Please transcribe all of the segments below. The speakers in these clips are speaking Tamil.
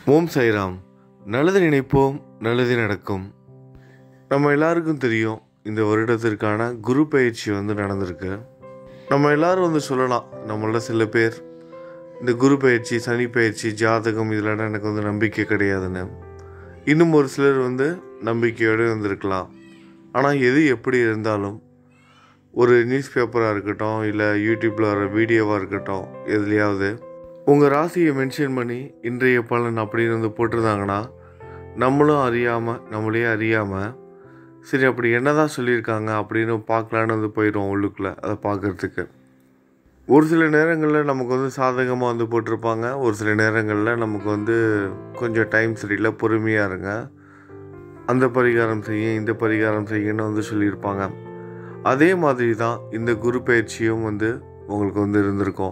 ஓம் சைராம் நல்லது நினைப்போம் நல்லது நடக்கும் நம்ம எல்லாருக்கும் தெரியும் இந்த வருடத்திற்கான குரு பயிற்சி வந்து நடந்திருக்கு நம்ம எல்லாரும் வந்து சொல்லலாம் நம்மள சில பேர் இந்த குரு பயிற்சி சனி பயிற்சி ஜாதகம் இதெல்லாம் எனக்கு வந்து நம்பிக்கை கிடையாதுன்னு இன்னும் ஒரு சிலர் வந்து நம்பிக்கையோடு வந்திருக்கலாம் ஆனால் எது எப்படி இருந்தாலும் ஒரு நியூஸ் பேப்பராக இருக்கட்டும் இல்லை யூடியூப்பில் வர வீடியோவாக இருக்கட்டும் எதுலையாவது உங்கள் ராசியை மென்ஷன் பண்ணி இன்றைய பலன் அப்படின்னு வந்து போட்டிருந்தாங்கன்னா நம்மளும் அறியாமல் நம்மளே அறியாமல் சரி அப்படி என்னதான் சொல்லியிருக்காங்க அப்படின்னு பார்க்கலான்னு வந்து போயிடுவோம் உள்ளுக்குள்ளே அதை பார்க்குறதுக்கு ஒரு சில நேரங்களில் நமக்கு வந்து சாதகமாக வந்து போட்டிருப்பாங்க ஒரு சில நேரங்களில் நமக்கு வந்து கொஞ்சம் டைம் சரியில்லை பொறுமையாக இருங்க அந்த பரிகாரம் செய்ய இந்த பரிகாரம் செய்யன்னு வந்து சொல்லியிருப்பாங்க அதே மாதிரி தான் இந்த குரு பயிற்சியும் வந்து உங்களுக்கு வந்து இருந்திருக்கும்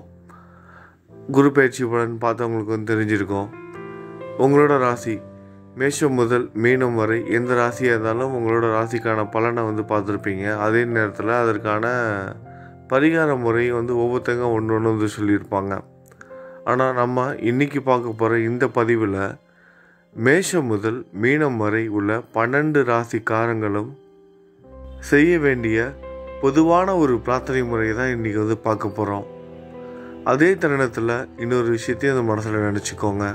குரு பயிற்சி பலன் பார்த்தவங்களுக்கு வந்து தெரிஞ்சிருக்கும் உங்களோட ராசி மேஷம் முதல் மீனம் வரை எந்த ராசியாக இருந்தாலும் உங்களோட ராசிக்கான பலனை வந்து பார்த்துருப்பீங்க அதே நேரத்தில் அதற்கான பரிகார முறை வந்து ஒவ்வொருத்தங்க ஒன்று ஒன்று வந்து சொல்லியிருப்பாங்க ஆனால் நம்ம இன்னைக்கு பார்க்க போகிற இந்த பதிவில் மேஷம் முதல் மீனம் வரை உள்ள பன்னெண்டு ராசிக்காரங்களும் செய்ய வேண்டிய பொதுவான ஒரு பிரார்த்தனை முறையை தான் இன்றைக்கி வந்து பார்க்க போகிறோம் அதே தருணத்தில் இன்னொரு விஷயத்தையும் அந்த மனசில் நினச்சிக்கோங்க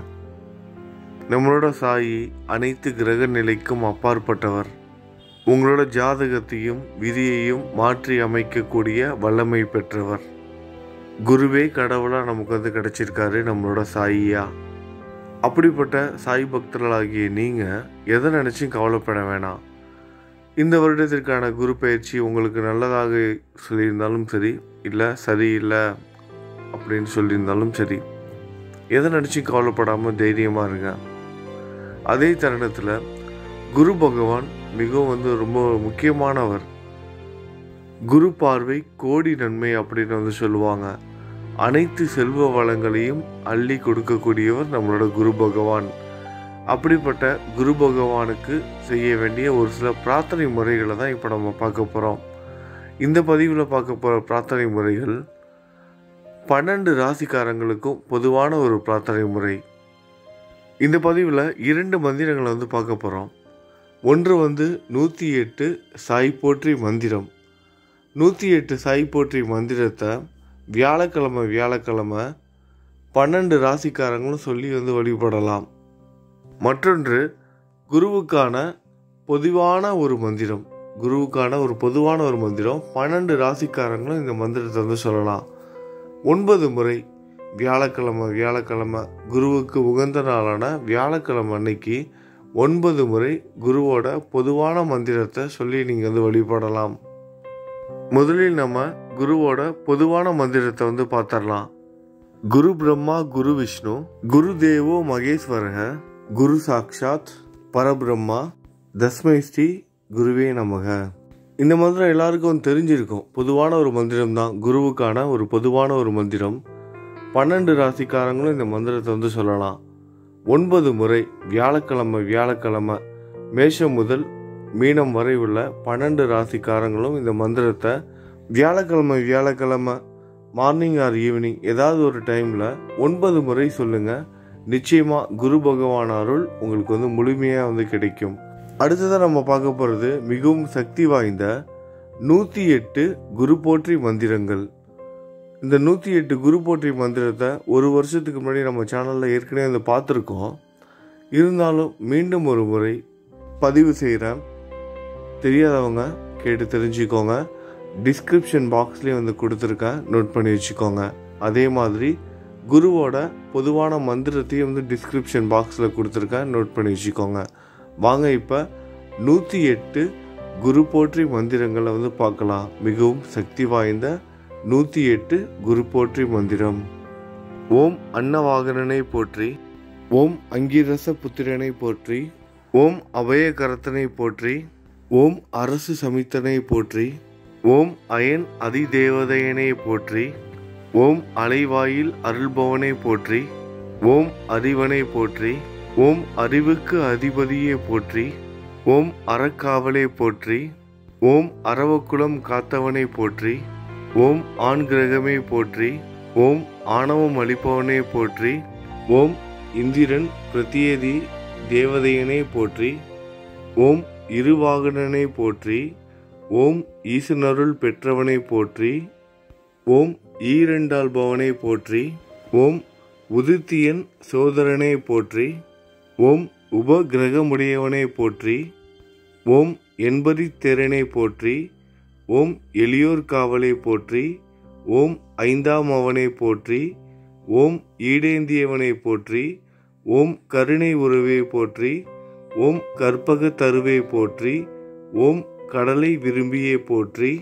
நம்மளோட சாயி அனைத்து கிரக நிலைக்கும் அப்பாற்பட்டவர் உங்களோட ஜாதகத்தையும் விதியையும் மாற்றி அமைக்கக்கூடிய வல்லமை பெற்றவர் குருவே கடவுளாக நமக்கு வந்து கிடைச்சிருக்காரு நம்மளோட சாயியா அப்படிப்பட்ட சாய் பக்தர்களாகிய நீங்கள் எதை நினச்சும் கவலைப்பட வேணாம் இந்த வருடத்திற்கான குரு பயிற்சி உங்களுக்கு நல்லதாக சொல்லியிருந்தாலும் சரி இல்லை சரியில்லை அப்படின்னு சொல்லியிருந்தாலும் சரி எதை நினச்சும் கவலைப்படாமல் தைரியமாக இருங்க அதே தருணத்தில் குரு பகவான் மிகவும் வந்து ரொம்ப முக்கியமானவர் குரு பார்வை கோடி நன்மை அப்படின்னு வந்து சொல்லுவாங்க அனைத்து செல்வ வளங்களையும் அள்ளி கொடுக்கக்கூடியவர் நம்மளோட குரு பகவான் அப்படிப்பட்ட குரு பகவானுக்கு செய்ய வேண்டிய ஒரு சில பிரார்த்தனை முறைகளை தான் இப்போ நம்ம பார்க்க போகிறோம் இந்த பதிவில் பார்க்க போகிற பிரார்த்தனை முறைகள் பன்னெண்டு ராசிக்காரங்களுக்கும் பொதுவான ஒரு பிரார்த்தனை முறை இந்த பதிவில் இரண்டு மந்திரங்களை வந்து பார்க்க போகிறோம் ஒன்று வந்து நூற்றி எட்டு சாய் போற்றி மந்திரம் நூற்றி எட்டு சாய் போற்றி மந்திரத்தை வியாழக்கிழமை வியாழக்கிழமை பன்னெண்டு ராசிக்காரங்களும் சொல்லி வந்து வழிபடலாம் மற்றொன்று குருவுக்கான பொதுவான ஒரு மந்திரம் குருவுக்கான ஒரு பொதுவான ஒரு மந்திரம் பன்னெண்டு ராசிக்காரங்களும் இந்த மந்திரத்தை வந்து சொல்லலாம் ஒன்பது முறை வியாழக்கிழமை வியாழக்கிழமை குருவுக்கு உகந்த நாளான வியாழக்கிழமை அன்னைக்கு ஒன்பது முறை குருவோட பொதுவான மந்திரத்தை சொல்லி நீங்கள் வந்து வழிபடலாம் முதலில் நம்ம குருவோட பொதுவான மந்திரத்தை வந்து பார்த்துடலாம் குரு பிரம்மா குரு விஷ்ணு குரு தேவோ மகேஸ்வரக குரு சாக்ஷாத் பரபிரம்மா தஸ்மை ஸ்ரீ குருவே நமக இந்த மந்திரம் எல்லாருக்கும் தெரிஞ்சிருக்கும் பொதுவான ஒரு மந்திரம் தான் குருவுக்கான ஒரு பொதுவான ஒரு மந்திரம் பன்னெண்டு ராசிக்காரங்களும் இந்த மந்திரத்தை வந்து சொல்லலாம் ஒன்பது முறை வியாழக்கிழமை வியாழக்கிழமை மேஷம் முதல் மீனம் வரை உள்ள பன்னெண்டு ராசிக்காரங்களும் இந்த மந்திரத்தை வியாழக்கிழமை வியாழக்கிழமை மார்னிங் ஆர் ஈவினிங் ஏதாவது ஒரு டைமில் ஒன்பது முறை சொல்லுங்கள் நிச்சயமாக குரு பகவான் அருள் உங்களுக்கு வந்து முழுமையாக வந்து கிடைக்கும் அடுத்ததாக நம்ம பார்க்க போகிறது மிகவும் சக்தி வாய்ந்த நூற்றி எட்டு குரு போற்றி மந்திரங்கள் இந்த நூற்றி எட்டு குரு போற்றி மந்திரத்தை ஒரு வருஷத்துக்கு முன்னாடி நம்ம சேனலில் ஏற்கனவே வந்து பார்த்துருக்கோம் இருந்தாலும் மீண்டும் ஒரு முறை பதிவு செய்கிறேன் தெரியாதவங்க கேட்டு தெரிஞ்சுக்கோங்க டிஸ்கிரிப்ஷன் பாக்ஸ்லேயும் வந்து கொடுத்துருக்கேன் நோட் பண்ணி வச்சுக்கோங்க அதே மாதிரி குருவோட பொதுவான மந்திரத்தையும் வந்து டிஸ்கிரிப்ஷன் பாக்ஸில் கொடுத்துருக்கேன் நோட் பண்ணி வச்சுக்கோங்க வாங்க இப்போ நூற்றி எட்டு குரு போற்றி மந்திரங்களை வந்து பார்க்கலாம் மிகவும் சக்தி வாய்ந்த நூற்றி எட்டு குரு போற்றி மந்திரம் ஓம் அன்னவாகனனை போற்றி ஓம் அங்கிரச புத்திரனை போற்றி ஓம் அபயகரத்தனை போற்றி ஓம் அரசு சமித்தனை போற்றி ஓம் அயன் அதிதேவதையனை போற்றி ஓம் அலைவாயில் அருள்பவனை போற்றி ஓம் அறிவனை போற்றி ஓம் அறிவுக்கு அதிபதியே போற்றி ஓம் அறக்காவலை போற்றி ஓம் அரவக்குளம் காத்தவனை போற்றி ஓம் ஆண் கிரகமே போற்றி ஓம் ஆணவம் அளிப்பவனே போற்றி ஓம் இந்திரன் பிரதியதி தேவதையனே போற்றி ஓம் இருவாகனனை போற்றி ஓம் ஈசனருள் பெற்றவனை போற்றி ஓம் ஈரண்டாள்பவனை போற்றி ஓம் உதித்தியன் சோதரனை போற்றி ஓம் உபகிரகமுடையவனை போற்றி ஓம் எண்பதி தேரனை போற்றி ஓம் எளியோர் காவலை போற்றி ஓம் ஐந்தாம் அவனை போற்றி ஓம் ஈடேந்தியவனை போற்றி ஓம் கருணை உறவை போற்றி ஓம் கற்பக தருவை போற்றி ஓம் கடலை விரும்பியே போற்றி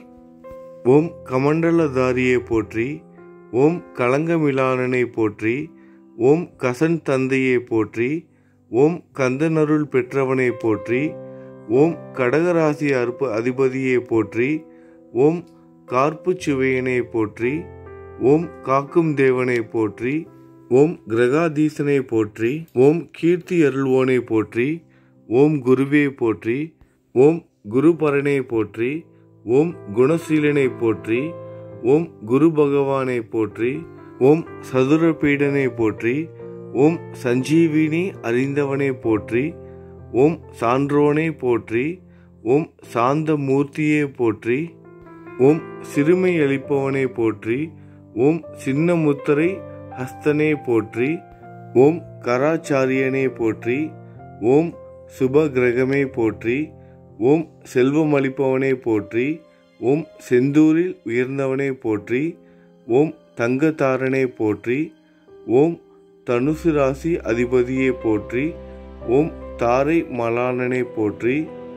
ஓம் கமண்டலதாரியை போற்றி ஓம் கலங்கமிலானனை போற்றி ஓம் கசன் தந்தையை போற்றி ஓம் கந்தனருள் பெற்றவனை போற்றி ஓம் கடகராசி அற்பு அதிபதியை போற்றி ஓம் கார்ப்பு சுவையனை போற்றி ஓம் காக்கும் தேவனை போற்றி ஓம் கிரகாதீசனை போற்றி ஓம் கீர்த்தி அருள்வோனை போற்றி ஓம் குருவே போற்றி ஓம் குருபரனை போற்றி ஓம் குணசீலனை போற்றி ஓம் குரு பகவானை போற்றி ஓம் சதுரபீடனை போற்றி ஓம் சஞ்சீவினி அறிந்தவனை போற்றி ஓம் சான்றோனை போற்றி ஓம் சாந்த மூர்த்தியை போற்றி ஓம் சிறுமை அளிப்பவனை போற்றி ஓம் சின்ன முத்திரை ஹஸ்தனே போற்றி ஓம் கராச்சாரியனே போற்றி ஓம் சுப கிரகமே போற்றி ஓம் செல்வம் அளிப்பவனே போற்றி ஓம் செந்தூரில் உயர்ந்தவனே போற்றி ஓம் தங்கத்தாரனே போற்றி ஓம் தனுசு ராசி அதிபதியே போற்றி ஓம் தாரை மலானனை போற்றி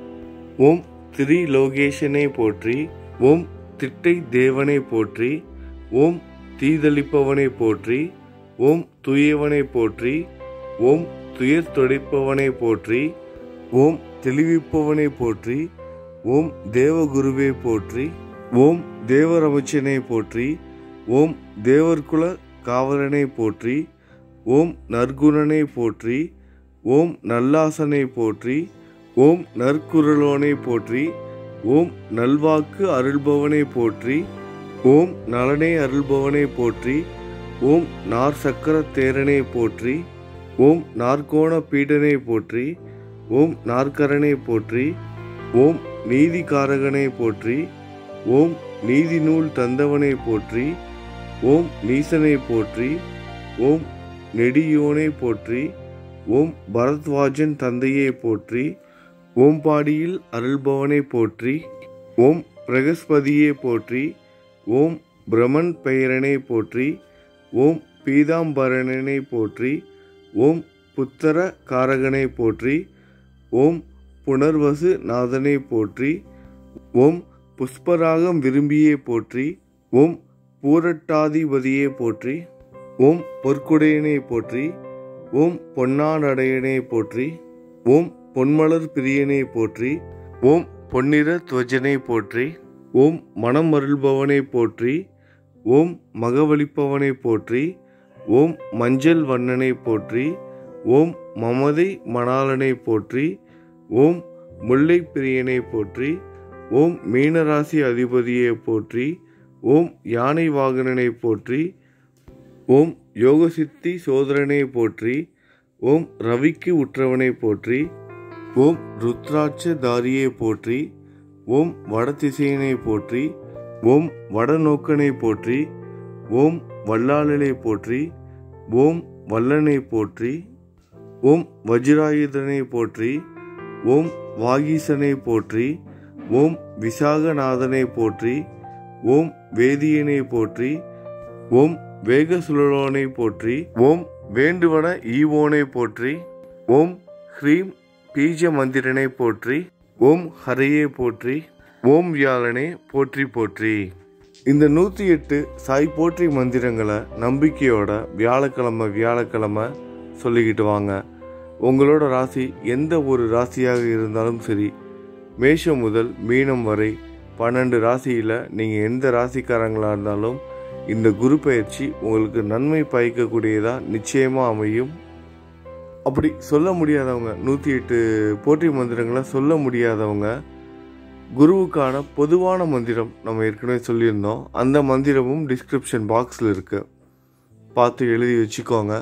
ஓம் திரிலோகேஷனை போற்றி ஓம் திட்டை தேவனை போற்றி ஓம் தீதளிப்பவனை போற்றி ஓம் துயவனை போற்றி ஓம் துயர் துடைப்பவனை போற்றி ஓம் தெளிவிப்பவனை போற்றி ஓம் தேவகுருவை போற்றி ஓம் தேவரமச்சனை போற்றி ஓம் தேவர்குல காவலனை போற்றி ஓம் நற்குணனை போற்றி ஓம் நல்லாசனை போற்றி ஓம் நற்குரலோனை போற்றி ஓம் நல்வாக்கு அருள்பவனை போற்றி ஓம் நலனை அருள்பவனை போற்றி ஓம் நார் சக்கர தேரனை போற்றி ஓம் நாற்கோண பீடனை போற்றி ஓம் நாற்கரனை போற்றி ஓம் நீதிகாரகனை போற்றி ஓம் நீதி நூல் தந்தவனை போற்றி ஓம் நீசனை போற்றி ஓம் நெடியோனை போற்றி ஓம் பரத்வாஜன் தந்தையை போற்றி ஓம் பாடியில் அருள்பவனை போற்றி ஓம் பிரகஸ்பதியை போற்றி ஓம் பிரமன் பெயரனை போற்றி ஓம் பீதாம்பரனனை போற்றி ஓம் புத்தர காரகனை போற்றி ஓம் புனர்வசு நாதனை போற்றி ஓம் புஷ்பராகம் விரும்பியே போற்றி ஓம் பூரட்டாதிபதியே போற்றி ஓம் பொற்குடையனை போற்றி ஓம் பொன்னானடையனை போற்றி ஓம் பொன்மலர் பிரியனை போற்றி ஓம் பொன்னிற துவஜனை போற்றி ஓம் மனம் அருள்பவனை போற்றி ஓம் மகவளிப்பவனை போற்றி ஓம் மஞ்சள் வண்ணனை போற்றி ஓம் மமதை மணாலனை போற்றி ஓம் முல்லை பிரியனை போற்றி ஓம் மீனராசி அதிபதியை போற்றி ஓம் யானை வாகனனை போற்றி ஓம் யோகசித்தி சோதரனை போற்றி ஓம் ரவிக்கு உற்றவனை போற்றி ஓம் ருத்ராட்ச தாரியை போற்றி ஓம் வடதிசையனை போற்றி ஓம் வடநோக்கனை போற்றி ஓம் வல்லாளனை போற்றி ஓம் வல்லனை போற்றி ஓம் வஜ்ராயுதனை போற்றி ஓம் வாகீசனை போற்றி ஓம் விசாகநாதனை போற்றி ஓம் வேதியனை போற்றி ஓம் வேகசுலோனை போற்றி ஓம் வேண்டுவன ஈவோனை போற்றி ஓம் ஹ்ரீம் பீஜ மந்திரனை போற்றி ஓம் ஹரையே போற்றி ஓம் வியாழனே போற்றி போற்றி இந்த நூற்றி எட்டு சாய் போற்றி மந்திரங்களை நம்பிக்கையோட வியாழக்கிழமை வியாழக்கிழமை சொல்லிக்கிட்டு வாங்க உங்களோட ராசி எந்த ஒரு ராசியாக இருந்தாலும் சரி மேஷம் முதல் மீனம் வரை பன்னெண்டு ராசியில் நீங்கள் எந்த ராசிக்காரங்களாக இருந்தாலும் இந்த குரு பயிற்சி உங்களுக்கு நன்மை பயக்கக்கூடியதாக நிச்சயமாக அமையும் அப்படி சொல்ல முடியாதவங்க நூற்றி எட்டு போற்றி மந்திரங்களை சொல்ல முடியாதவங்க குருவுக்கான பொதுவான மந்திரம் நம்ம ஏற்கனவே சொல்லியிருந்தோம் அந்த மந்திரமும் டிஸ்கிரிப்ஷன் பாக்ஸில் இருக்கு பார்த்து எழுதி வச்சுக்கோங்க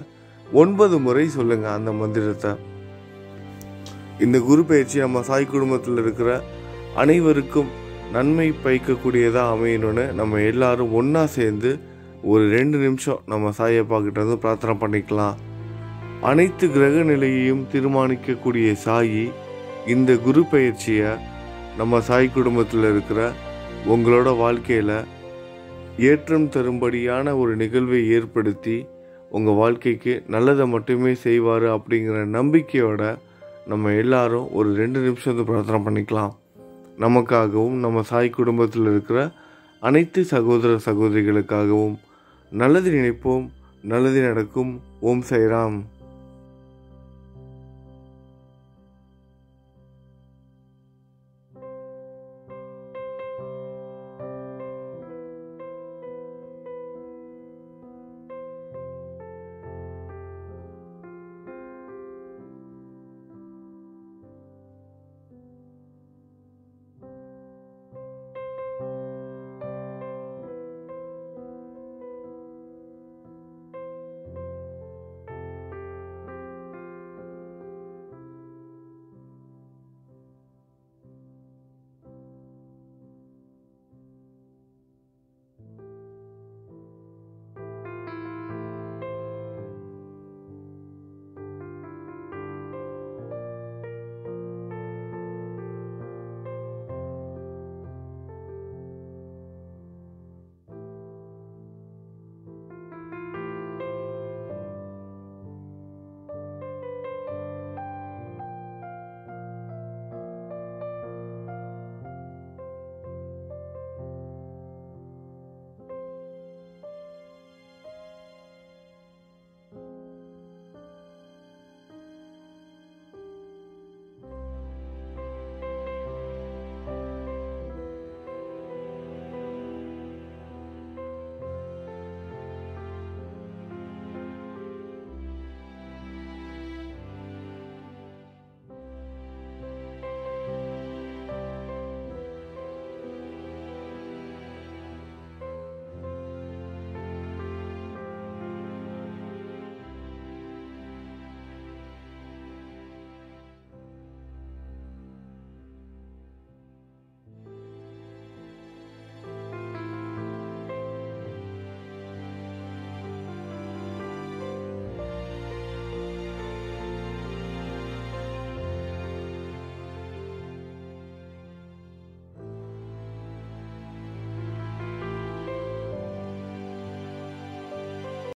ஒன்பது முறை சொல்லுங்க அந்த மந்திரத்தை இந்த குரு பயிற்சி நம்ம சாய் குடும்பத்தில் இருக்கிற அனைவருக்கும் நன்மை பயக்கக்கூடியதாக அமையணும்னு நம்ம எல்லாரும் ஒன்றா சேர்ந்து ஒரு ரெண்டு நிமிஷம் நம்ம சாயப்பா கிட்ட இருந்து பிரார்த்தனை பண்ணிக்கலாம் அனைத்து கிரக நிலையையும் தீர்மானிக்கக்கூடிய சாயி இந்த குரு பயிற்சியை நம்ம சாய் குடும்பத்தில் இருக்கிற உங்களோட வாழ்க்கையில் ஏற்றம் தரும்படியான ஒரு நிகழ்வை ஏற்படுத்தி உங்கள் வாழ்க்கைக்கு நல்லதை மட்டுமே செய்வார் அப்படிங்கிற நம்பிக்கையோட நம்ம எல்லாரும் ஒரு ரெண்டு நிமிஷம் வந்து பிரார்த்தனை பண்ணிக்கலாம் நமக்காகவும் நம்ம சாய் குடும்பத்தில் இருக்கிற அனைத்து சகோதர சகோதரிகளுக்காகவும் நல்லது நினைப்போம் நல்லது நடக்கும் ஓம் சைராம்